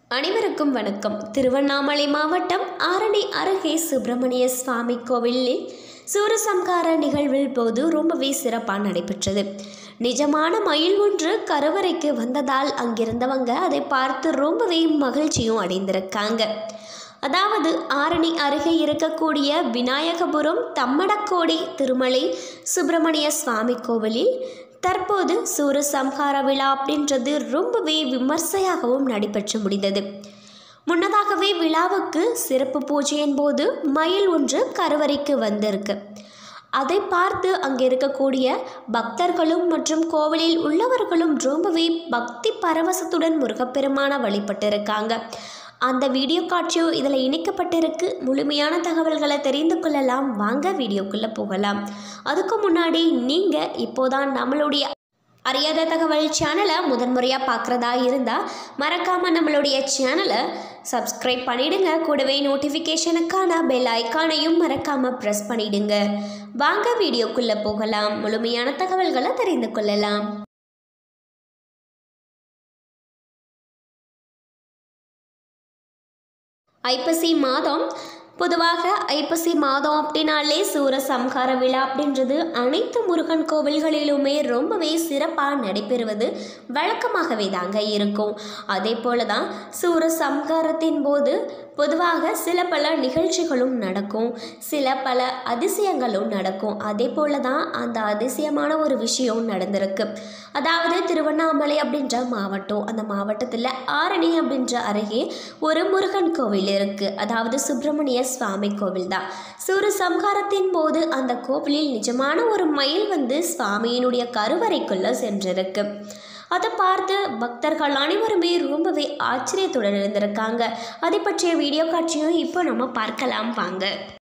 அனைவருக்கும் வணக்கம் திருவண்ணாமலை மாவட்டம் ஆரணி அருகே சுப்பிரமணிய சுவாமி கோவிலில் சூரசம்கார நிகழ்வில் போது ரொம்பவே சிறப்பாக நடைபெற்றது நிஜமான மயில் ஒன்று கருவறைக்கு வந்ததால் அங்கிருந்தவங்க அதை பார்த்து ரொம்பவே மகிழ்ச்சியும் அடைந்திருக்காங்க அதாவது ஆரணி அருகே இருக்கக்கூடிய விநாயகபுரம் தம்மடக்கோடி திருமலை சுப்பிரமணிய சுவாமி கோவிலில் தற்போது சூரசம்ஹார விழா அப்படின்றது ரொம்பவே விமர்சையாகவும் நடைபெற்று முடிந்தது முன்னதாகவே விழாவுக்கு சிறப்பு பூஜையின் போது மயில் ஒன்று கருவறைக்கு வந்திருக்கு அதை பார்த்து அங்கே இருக்கக்கூடிய பக்தர்களும் மற்றும் கோவிலில் உள்ளவர்களும் ரொம்பவே பக்தி பரவசத்துடன் முருகப்பெருமான வழிபட்டிருக்காங்க அந்த வீடியோ காட்சியும் இதில் இணைக்கப்பட்டிருக்கு முழுமையான தகவல்களை தெரிந்து கொள்ளலாம் வாங்க வீடியோக்குள்ளே போகலாம் அதுக்கு முன்னாடி நீங்கள் இப்போதான் நம்மளுடைய அறியாத தகவல் சேனலை முதன்முறையாக பார்க்குறதா இருந்தால் மறக்காமல் நம்மளுடைய சேனலை சப்ஸ்கிரைப் பண்ணிடுங்க கூடவே நோட்டிஃபிகேஷனுக்கான பெல் ஐக்கானையும் மறக்காமல் ப்ரெஸ் பண்ணிடுங்க வாங்க வீடியோக்குள்ளே போகலாம் முழுமையான தகவல்களை தெரிந்து கொள்ளலாம் ஐப்பசி மாதம் பொதுவாக ஐப்பசி மாதம் அப்படின்னாலே சூரசம்ஹார விழா அப்படின்றது அனைத்து முருகன் கோவில்களிலுமே ரொம்பவே சிறப்பாக நடைபெறுவது வழக்கமாகவே தாங்க இருக்கும் அதே போல தான் சூரசம்ஹாரத்தின் போது பொதுவாக சில பல நிகழ்ச்சிகளும் நடக்கும் சில பல அதிசயங்களும் நடக்கும் அதே போல தான் அந்த அதிசயமான ஒரு விஷயம் நடந்திருக்கு அதாவது திருவண்ணாமலை அப்படின்ற மாவட்டம் அந்த மாவட்டத்தில் ஆரணி அப்படின்ற அருகே ஒரு முருகன் கோவில் இருக்குது அதாவது சுப்பிரமணிய சுவாமி கோவில் தான் சூரசம்ஹாரத்தின் போது அந்த கோவிலில் நிஜமான ஒரு மயில் வந்து சுவாமியினுடைய கருவறைக்குள்ளே சென்றிருக்கு அதை பார்த்து பக்தர்கள் அனைவருமே ரொம்பவே ஆச்சரியத்துடன் இருந்திருக்காங்க அதை பற்றிய வீடியோ காட்சியும் இப்போ நம்ம பார்க்கலாம் வாங்க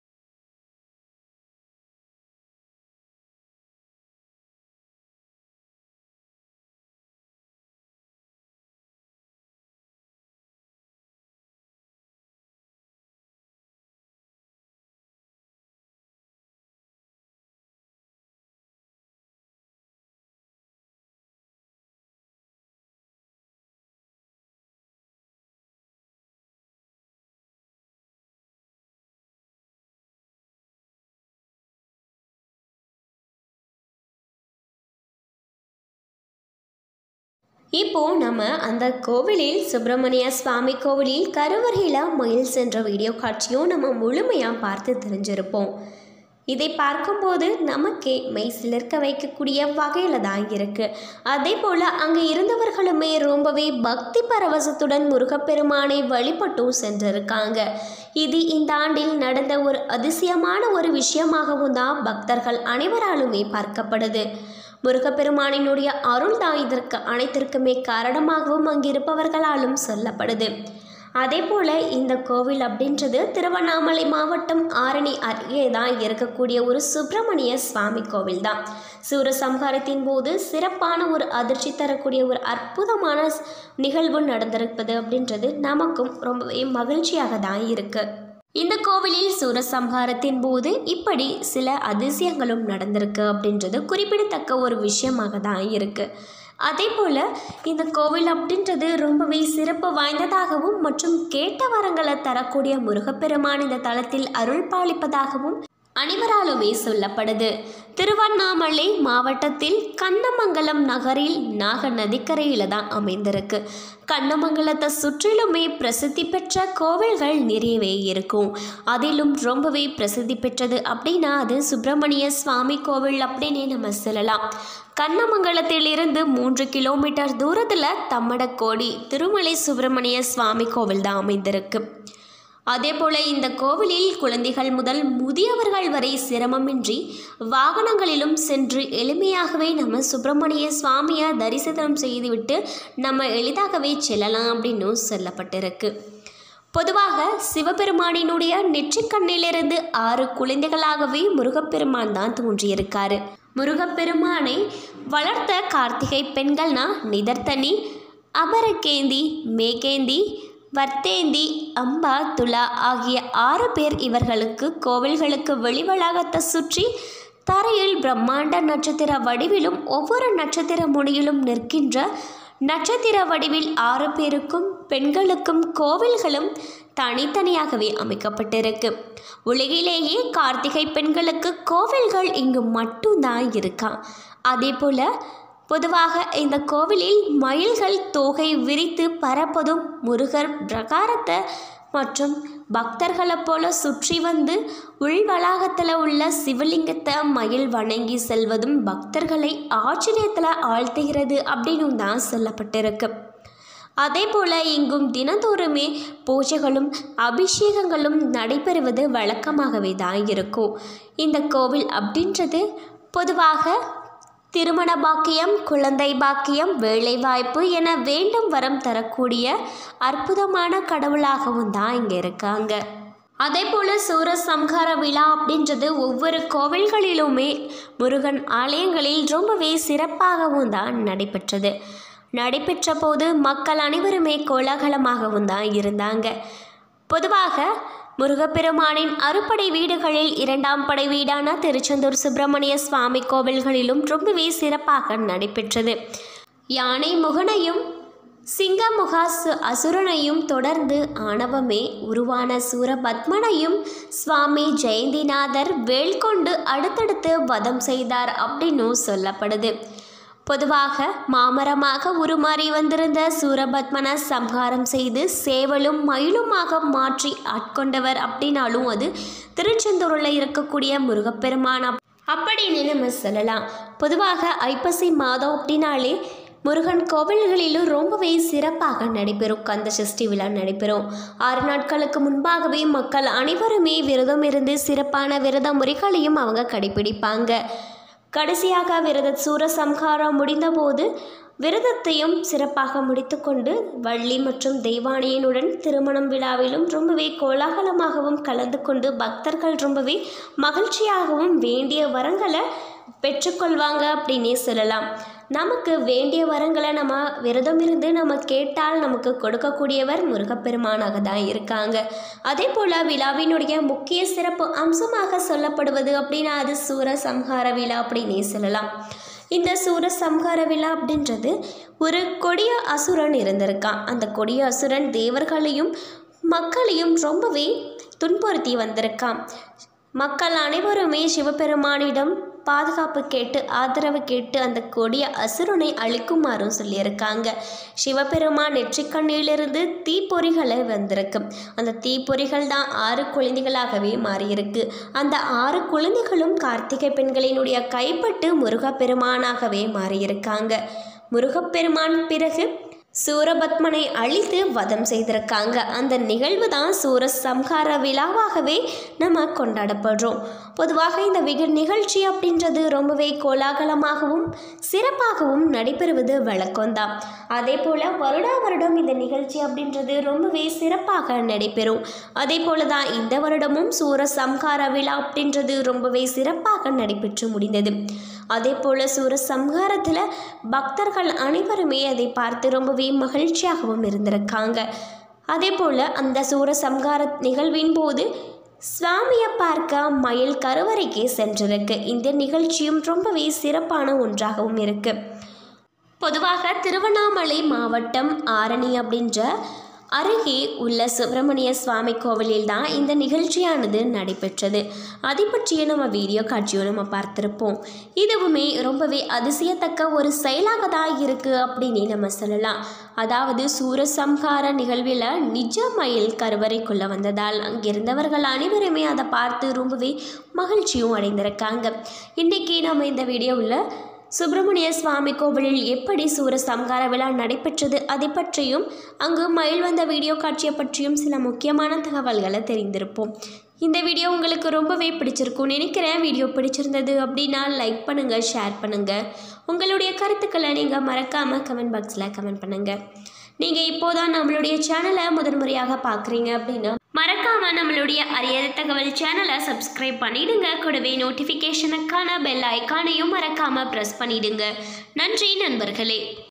இப்போ நம்ம அந்த கோவிலில் சுப்பிரமணிய சுவாமி கோவிலில் கருவறையில் மயில் சென்ற வீடியோ காட்சியும் நம்ம முழுமையாக பார்த்து தெரிஞ்சிருப்போம் இதை பார்க்கும்போது நமக்கே மெய் சிலிர்க்க வைக்கக்கூடிய வகையில் தான் இருக்குது அதே போல் அங்கே இருந்தவர்களுமே ரொம்பவே பக்தி பரவசத்துடன் முருகப்பெருமானை வழிபட்டும் சென்றிருக்காங்க இது இந்த ஆண்டில் நடந்த ஒரு அதிசயமான ஒரு விஷயமாகவும் தான் பக்தர்கள் அனைவராலுமே பார்க்கப்படுது முருகப்பெருமானினுடைய அருள் தான் இதற்கு அனைத்திற்குமே காரணமாகவும் அங்கிருப்பவர்களாலும் சொல்லப்படுது அதே போல் இந்த கோவில் அப்படின்றது திருவண்ணாமலை மாவட்டம் ஆரணி அருகே தான் இருக்கக்கூடிய ஒரு சுப்பிரமணிய சுவாமி கோவில் தான் சூரசம்ஹாரத்தின் போது சிறப்பான ஒரு அதிர்ச்சி தரக்கூடிய ஒரு அற்புதமான நிகழ்வு நடந்திருப்பது அப்படின்றது நமக்கும் ரொம்பவே மகிழ்ச்சியாக தான் இருக்குது இந்த கோவிலில் சூரசம்ஹாரத்தின் போது இப்படி சில அதிசயங்களும் நடந்திருக்கு அப்படின்றது குறிப்பிடத்தக்க ஒரு விஷயமாக தான் இருக்குது அதே போல் இந்த கோவில் அப்படின்றது ரொம்பவே சிறப்பு வாய்ந்ததாகவும் மற்றும் கேட்ட வரங்களை தரக்கூடிய முருகப்பெருமான் இந்த தளத்தில் அருள் பாலிப்பதாகவும் அனைவராலுமே சொல்லப்படுது திருவண்ணாமலை மாவட்டத்தில் கண்ணமங்கலம் நகரில் நாக நதிக்கரையில் தான் அமைந்திருக்கு கண்ணமங்கலத்தை சுற்றிலுமே பிரசித்தி பெற்ற கோவில்கள் நிறையவே இருக்கும் அதிலும் ரொம்பவே பிரசித்தி பெற்றது அப்படின்னா அது சுப்பிரமணிய சுவாமி கோவில் அப்படின்னே நம்ம சொல்லலாம் கண்ணமங்கலத்திலிருந்து மூன்று கிலோமீட்டர் தூரத்தில் தம்மடக்கோடி திருமலை சுப்பிரமணிய சுவாமி கோவில் தான் அமைந்திருக்கு அதே போல இந்த கோவிலில் குழந்தைகள் முதல் முதியவர்கள் வரை சிரமமின்றி வாகனங்களிலும் சென்று எளிமையாகவே நம்ம சுப்பிரமணிய சுவாமியை தரிசனம் செய்துவிட்டு நம்ம எளிதாகவே செல்லலாம் அப்படின்னு சொல்லப்பட்டிருக்கு பொதுவாக சிவபெருமானினுடைய நெற்றிக்கண்ணிலிருந்து ஆறு குழந்தைகளாகவே முருகப்பெருமான் தான் தோன்றியிருக்காரு முருகப்பெருமானை வளர்த்த கார்த்திகை பெண்கள்னா நிதர்த்தனி அபரகேந்தி மேகேந்தி வர்த்தேந்தி அம்பா துலா ஆகிய ஆறு பேர் இவர்களுக்கு கோவில்களுக்கு வெளிவளாகத்தை சுற்றி தரையில் பிரம்மாண்ட நட்சத்திர வடிவிலும் ஒவ்வொரு நட்சத்திர முனையிலும் நிற்கின்ற நட்சத்திர வடிவில் ஆறு பேருக்கும் பெண்களுக்கும் கோவில்களும் தனித்தனியாகவே அமைக்கப்பட்டிருக்கு உலகிலேயே கார்த்திகை பெண்களுக்கு கோவில்கள் இங்கு மட்டும்தான் இருக்கா அதே போல் பொதுவாக இந்த கோவிலில் மயில்கள் தோகை விரித்து பறப்பதும் முருகர் பிரகாரத்தை மற்றும் பக்தர்களை போல சுற்றி வந்து உள் வளாகத்தில் உள்ள சிவலிங்கத்தை மயில் வணங்கி செல்வதும் பக்தர்களை ஆச்சரியத்தில் ஆழ்த்துகிறது அப்படின்னு தான் சொல்லப்பட்டிருக்கு அதே போல் இங்கும் தினந்தோறுமே பூஜைகளும் அபிஷேகங்களும் நடைபெறுவது வழக்கமாகவே தான் இருக்கும் இந்த கோவில் அப்படின்றது பொதுவாக திருமண பாக்கியம் குழந்தை பாக்கியம் வேலைவாய்ப்பு என வேண்டும் வரம் தரக்கூடிய அற்புதமான கடவுளாகவும் தான் இங்கே இருக்காங்க அதே போல் சூரசம்ஹார விழா அப்படின்றது ஒவ்வொரு கோவில்களிலுமே முருகன் ஆலயங்களில் ரொம்பவே சிறப்பாகவும் தான் நடைபெற்றது நடைபெற்ற போது மக்கள் அனைவருமே கோலாகலமாகவும் தான் இருந்தாங்க பொதுவாக முருகப்பெருமானின் அறுபடை வீடுகளில் இரண்டாம் படை வீடான திருச்செந்தூர் சுப்பிரமணிய சுவாமி கோவில்களிலும் ரொம்பவே சிறப்பாக நடைபெற்றது யானை முகனையும் சிங்கமுகாசு அசுரனையும் தொடர்ந்து ஆணவமே உருவான சூரபத்மனையும் சுவாமி ஜெயந்திநாதர் வேல் கொண்டு அடுத்தடுத்து வதம் செய்தார் அப்படின்னும் சொல்லப்படுது பொதுவாக மாமரமாக உருமாறி வந்திருந்த சூரபத்மனை சம்ஹாரம் செய்து சேவலும் மயிலுமாக மாற்றி ஆட்கொண்டவர் அப்படின்னாலும் அது திருச்செந்தூரில் இருக்கக்கூடிய முருகப்பெருமான் அப்- அப்படின்னு நம்ம சொல்லலாம் பொதுவாக ஐப்பசி மாதம் அப்படின்னாலே முருகன் கோவில்களிலும் ரொம்பவே சிறப்பாக நடைபெறும் கந்த சஷ்டி விழா நடைபெறும் ஆறு நாட்களுக்கு முன்பாகவே மக்கள் அனைவருமே விரதம் இருந்து சிறப்பான விரத முறைகளையும் அவங்க கடைபிடிப்பாங்க கடைசியாக விரத சூரசம்ஹாரம் முடிந்தபோது விரதத்தையும் சிறப்பாக முடித்துக்கொண்டு வள்ளி மற்றும் தெய்வானியனுடன் திருமணம் விழாவிலும் ரொம்பவே கோலாகலமாகவும் கலந்து கொண்டு பக்தர்கள் ரொம்பவே மகிழ்ச்சியாகவும் வேண்டிய வரங்களை பெற்றுக்கொள்வாங்க அப்படின்னே சொல்லலாம் நமக்கு வேண்டிய வரங்களை நம்ம விரதம் இருந்து நம்ம கேட்டால் நமக்கு கொடுக்கக்கூடியவர் முருகப்பெருமானாக தான் இருக்காங்க அதே போல் விழாவினுடைய முக்கிய சிறப்பு அம்சமாக சொல்லப்படுவது அப்படின்னா அது சூரசம்ஹார விழா அப்படின்னே சொல்லலாம் இந்த சூரசம்ஹார விழா அப்படின்றது ஒரு கொடிய அசுரன் இருந்திருக்கான் அந்த கொடிய அசுரன் தேவர்களையும் மக்களையும் ரொம்பவே துன்புறுத்தி வந்திருக்கான் மக்கள் அனைவருமே சிவபெருமானிடம் பாதுகாப்பு கேட்டு ஆதரவு கேட்டு அந்த கொடிய அசுரனை அழிக்குமாறும் சொல்லியிருக்காங்க சிவபெருமான் நெற்றிக்கண்ணிலிருந்து தீப்பொறிகளை வந்திருக்கு அந்த தீப்பொறிகள் தான் ஆறு குழந்தைகளாகவே மாறியிருக்கு அந்த ஆறு குழந்தைகளும் கார்த்திகை பெண்களினுடைய கைப்பட்டு முருகப்பெருமானாகவே மாறியிருக்காங்க முருகப்பெருமான் பிறகு சூரபத்மனை அழித்து வதம் செய்திருக்காங்க அந்த நிகழ்வு தான் சூரசம்ஹார விழாவாகவே நம்ம கொண்டாடப்படுறோம் பொதுவாக இந்த விக நிகழ்ச்சி அப்படின்றது ரொம்பவே கோலாகலமாகவும் சிறப்பாகவும் நடைபெறுவது வழக்கம்தான் அதே போல் வருடா வருடம் இந்த நிகழ்ச்சி அப்படின்றது ரொம்பவே சிறப்பாக நடைபெறும் அதே போல தான் இந்த வருடமும் சூரசம்ஹார விழா அப்படின்றது ரொம்பவே சிறப்பாக நடைபெற்று முடிந்தது அதே போல் சூரசம்ஹாரத்தில் பக்தர்கள் அனைவருமே அதை பார்த்து ரொம்பவே மகிழ்ச்சியாகவும் இருந்திருக்காங்க அதே போல் அந்த சூரசம்ஹார நிகழ்வின் போது சுவாமியை பார்க்க மயில் கருவறைக்கு சென்றிருக்கு இந்த நிகழ்ச்சியும் ரொம்பவே சிறப்பான ஒன்றாகவும் இருக்கு பொதுவாக திருவண்ணாமலை மாவட்டம் ஆரணி அப்படின்ற அருகே உள்ள சுப்பிரமணிய சுவாமி கோவிலில் தான் இந்த நிகழ்ச்சியானது நடைபெற்றது அதை பற்றிய நம்ம வீடியோ காட்சியும் நம்ம பார்த்துருப்போம் இதுவுமே ரொம்பவே அதிசயத்தக்க ஒரு செயலாக தான் இருக்குது அப்படின்னு நம்ம சொல்லலாம் அதாவது சூரசம்ஹார நிகழ்வில் நிஜ மயில் கருவறைக்குள்ளே வந்ததால் அங்கிருந்தவர்கள் அனைவருமே அதை பார்த்து ரொம்பவே மகிழ்ச்சியும் அடைந்திருக்காங்க இன்றைக்கி நம்ம இந்த வீடியோவில் சுப்பிரமணிய சுவாமி கோவிலில் எப்படி சூர சம்ஹார விழா நடைபெற்றது அதை பற்றியும் அங்கு மயில் வந்த வீடியோ காட்சியை பற்றியும் சில முக்கியமான தகவல்களை தெரிந்திருப்போம் இந்த வீடியோ உங்களுக்கு ரொம்பவே பிடிச்சிருக்கும் நினைக்கிறேன் வீடியோ பிடிச்சிருந்தது அப்படின்னா லைக் பண்ணுங்கள் ஷேர் பண்ணுங்கள் உங்களுடைய கருத்துக்களை நீங்கள் மறக்காமல் கமெண்ட் பாக்ஸில் கமெண்ட் பண்ணுங்கள் நீங்கள் இப்போதான் நம்மளுடைய சேனலை முதன்முறையாக பார்க்குறீங்க அப்படின்னா மறக்காமல் நம்மளுடைய அறியாத தகவல் சேனலை சப்ஸ்கிரைப் பண்ணிடுங்க கூடவே நோட்டிஃபிகேஷனுக்கான பெல் ஐக்கானையும் மறக்காமல் ப்ரெஸ் பண்ணிடுங்க நன்றி நண்பர்களே